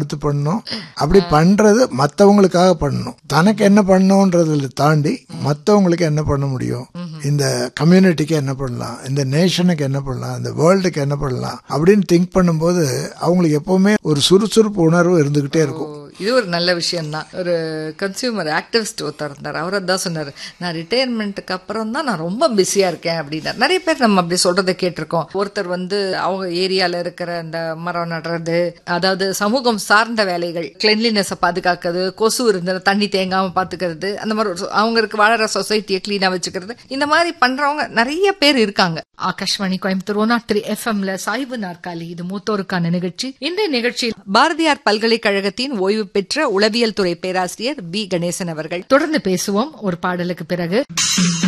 பார்த்து பண்ணணும் அப்படி பண்றது மத்தவங்களுக்காக பண்ணணும் தனக்கு என்ன பண்ணணுன்றதுல தாண்டி மத்தவங்களுக்கு என்ன பண்ண முடியும் இந்த கம்யூனிட்டிக்கு என்ன பண்ணலாம் இந்த நேஷனுக்கு என்ன பண்ணலாம் இந்த வேர்ல்டுக்கு என்ன பண்ணலாம் அப்படின்னு திங்க் பண்ணும்போது அவங்களுக்கு எப்பவுமே ஒரு சுறுசுறுப்பு உணர்வு இருந்துகிட்டே இருக்கும் இது ஒரு நல்ல விஷயம் தான் ஒரு கன்சியூமர் ஆக்டிவிஸ்ட் ஒருத்தர் இருந்தார் அவர் தான் சொன்னார் நான் ரிட்டையர்மெண்ட்டுக்கு அப்புறம் தான் நான் ரொம்ப பிஸியா இருக்கேன் அப்படின்னார் நிறைய பேர் நம்ம அப்படி சொல்றதை கேட்டிருக்கோம் ஒருத்தர் வந்து அவங்க ஏரியால இருக்கிற அந்த மரம் நடுறது அதாவது சமூகம் சார்ந்த வேலைகள் கிளென்லினஸை பாதுகாக்கிறது கொசு இருந்த தண்ணி தேங்காம பாத்துக்கிறது அந்த மாதிரி ஒரு சொ- அவங்களுக்கு வாழற சொசைட்டியை கிளீனா வச்சுக்கிறது இந்த மாதிரி பண்றவங்க நிறைய பேர் இருக்காங்க ஆகாஷ்வாணி கோயம்புத்தூர் ஒன் த்ரீ எஃப்எம்ல சாய்வு நாற்காலி இது மூத்தோருக்கான நிகழ்ச்சி இந்த நிகழ்ச்சியில் பாரதியார் பல்கலைக்கழகத்தின் ஓய்வு பெற்ற உளவியல் துறை பேராசிரியர் பி கணேசன் அவர்கள் தொடர்ந்து பேசுவோம் ஒரு பாடலுக்கு பிறகு